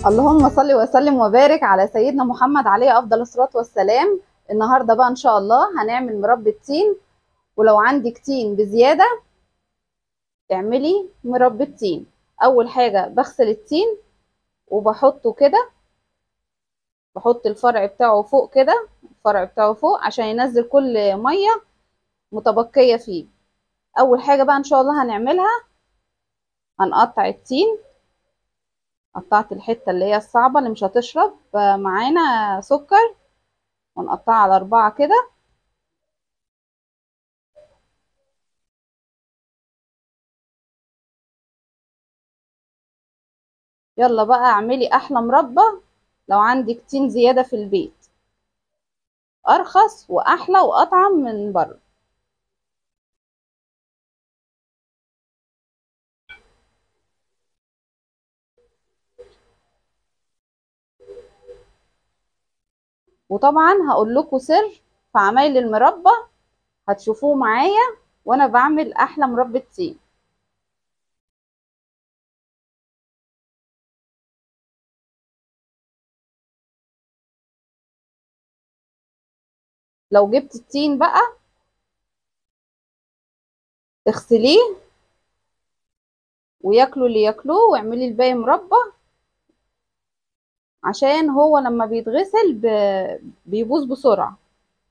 اللهم صل وسلم وبارك على سيدنا محمد عليه افضل الصلاه والسلام النهارده بقى ان شاء الله هنعمل مربى تين ولو عندك تين بزياده اعملي مربى تين اول حاجه بغسل التين وبحطه كده بحط الفرع بتاعه فوق كده الفرع بتاعه فوق عشان ينزل كل ميه متبقيه فيه اول حاجه بقى ان شاء الله هنعملها هنقطع التين قطعت الحته اللي هي الصعبه اللي مش هتشرب معانا سكر ونقطعها على اربعه كده يلا بقى اعملي احلى مربى لو عندك تين زياده في البيت ارخص واحلى واطعم من بره وطبعا هقول لكم سر في عمايل المربى هتشوفوه معايا وانا بعمل احلى مربى تين لو جبت التين بقى اغسليه وياكلوا اللي ياكلوه واعملي الباقي مربى عشان هو لما بيتغسل ب... بيبوظ بسرعة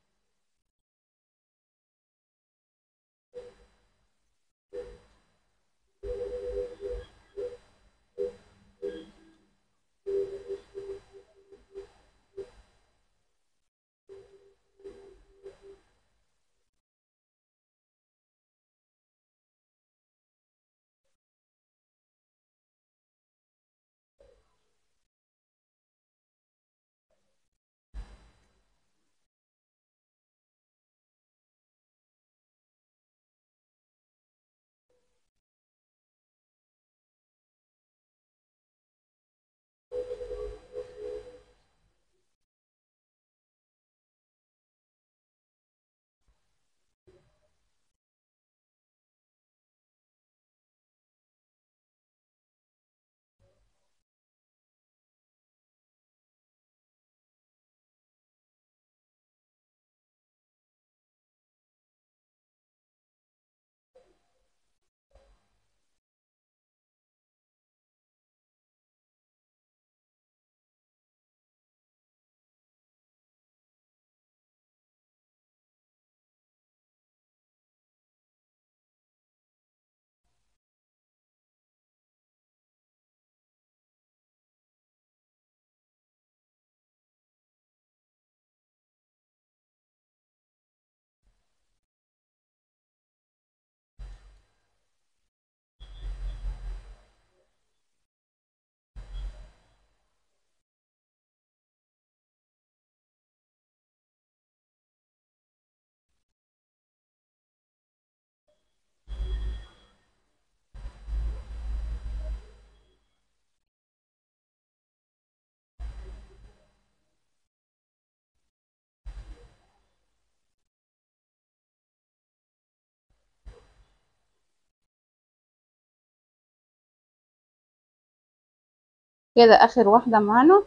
كده اخر واحدة معانا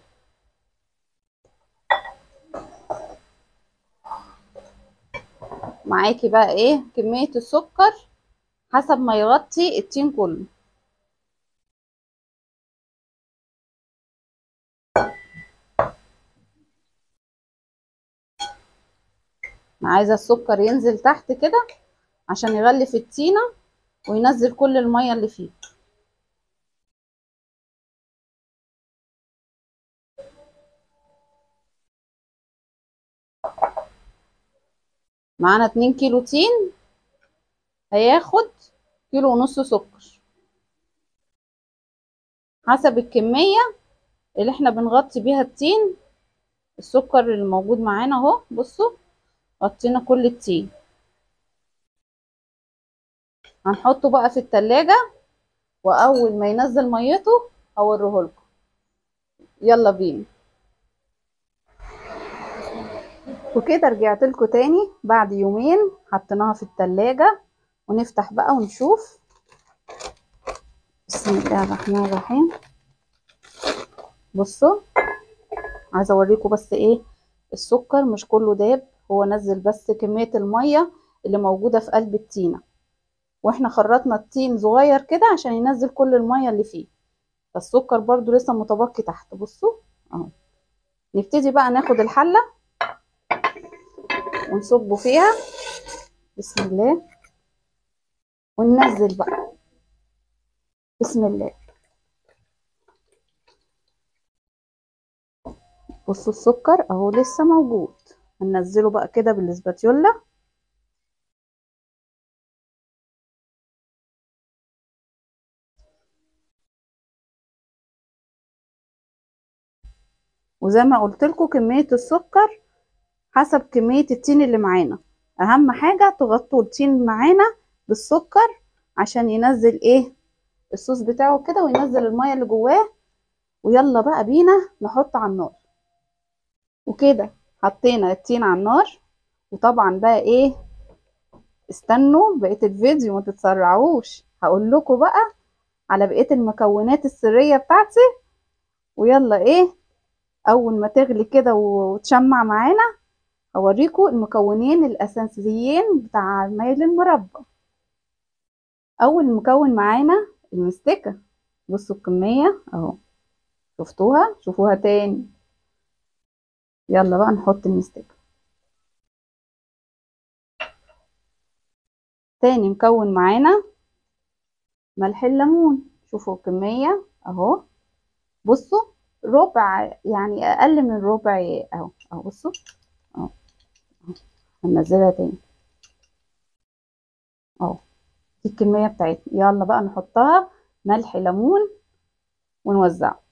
معاكي بقى ايه كمية السكر حسب ما يغطي التين كله انا عايزة السكر ينزل تحت كده عشان يغلف التينة وينزل كل المية اللي فيه معانا اتنين كيلو تين هياخد كيلو ونص سكر حسب الكمية اللي احنا بنغطي بيها التين السكر اللي موجود معانا اهو بصوا غطينا كل التين هنحطه بقى في التلاجة واول ما ينزل ميته هوريهولكم يلا بينا وكده رجعت لكم تاني بعد يومين حطيناها في التلاجة ونفتح بقى ونشوف بسم الله الرحمن الرحيم بصوا عايزه اوريكم بس ايه السكر مش كله داب هو نزل بس كميه الميه اللي موجوده في قلب التينه واحنا خرطنا التين صغير كده عشان ينزل كل الميه اللي فيه فالسكر برضو لسه متبقي تحت بصوا اهو نبتدي بقى ناخد الحله ونصبه فيها بسم الله وننزل بقى بسم الله بصوا السكر اهو لسه موجود هننزله بقى كده بالاسباتيولا وزي ما قلت لكم كميه السكر حسب كميه التين اللي معانا اهم حاجه تغطوا التين معانا بالسكر عشان ينزل ايه الصوص بتاعه كده وينزل الميه اللي جواه ويلا بقى بينا نحط على النار وكده حطينا التين على النار وطبعا بقى ايه استنوا بقيه الفيديو ما تتسرعوش هقول لكم بقى على بقيه المكونات السريه بتاعتي ويلا ايه اول ما تغلي كده وتشمع معانا هوريكم المكونين الاساسيين بتاع المايل المربى اول مكون معانا المستكه بصوا الكميه اهو شفتوها شوفوها تاني يلا بقى نحط المستكه تاني مكون معانا ملح الليمون شوفوا الكميه اهو بصوا ربع يعني اقل من ربع اهو اهو بصوا اهو هننزلها تاني اهو دي الكميه بتاعتنا يلا بقى نحطها ملح ليمون ونوزعه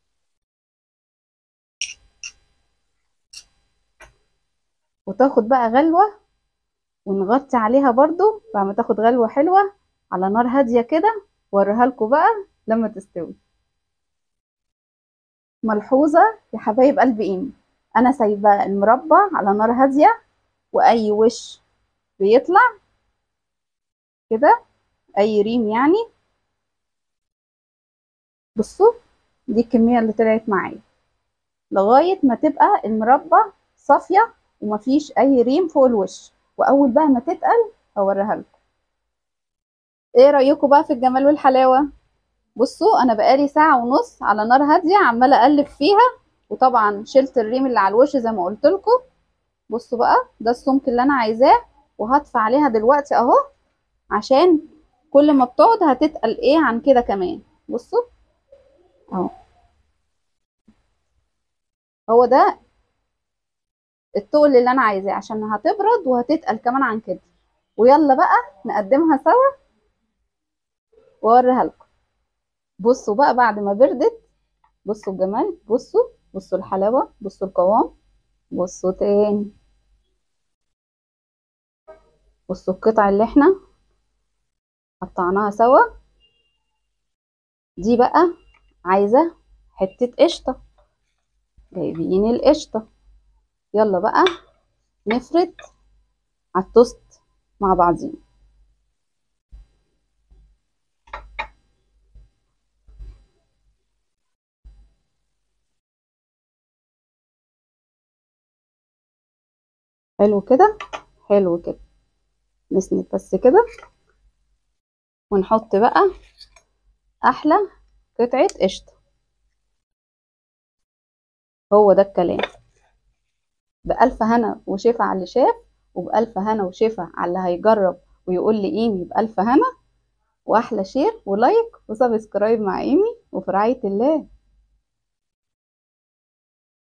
وتاخد بقى غلوه ونغطي عليها برضو بعد ما تاخد غلوه حلوه على نار هاديه كده واوريها لكم بقى لما تستوي ملحوظه يا حبايب قلب ايمي انا سايبه المربى على نار هاديه واي وش بيطلع كده اي ريم يعني بصوا دي الكميه اللي طلعت معايا لغايه ما تبقى المربى صافيه ومفيش اي ريم فوق الوش واول بقى ما تتقل هوريها لكم ايه رايكم بقى في الجمال والحلاوه بصوا انا بقالي ساعه ونص على نار هاديه عماله اقلب فيها وطبعا شلت الريم اللي على الوش زي ما قلت لكم بصوا بقى ده السمك اللي انا عايزاه وهطفي عليها دلوقتي اهو عشان كل ما بتقعد هتتقل ايه عن كده كمان بصوا اهو هو ده التقل اللي انا عايزاه عشان هتبرد وهتتقل كمان عن كده ويلا بقى نقدمها سوا واوريها لكم بصوا بقى بعد ما بردت بصوا الجمال بصوا بصوا الحلاوه بصوا القوام بصوا تاني بصوا القطع اللي احنا قطعناها سوا دي بقى عايزه حته قشطه جايبين القشطه يلا بقى نفرد على التوست مع بعضين حلو كده حلو كده نسند بس كده ونحط بقى احلى قطعه قشطه هو ده الكلام بألف هنا وشفا على اللي شاف وبألف هنا وشفا على اللي هيجرب ويقول لي ايمي بألف هنا واحلى شير ولايك وسبسكرايب مع ايمي وفي رعايه الله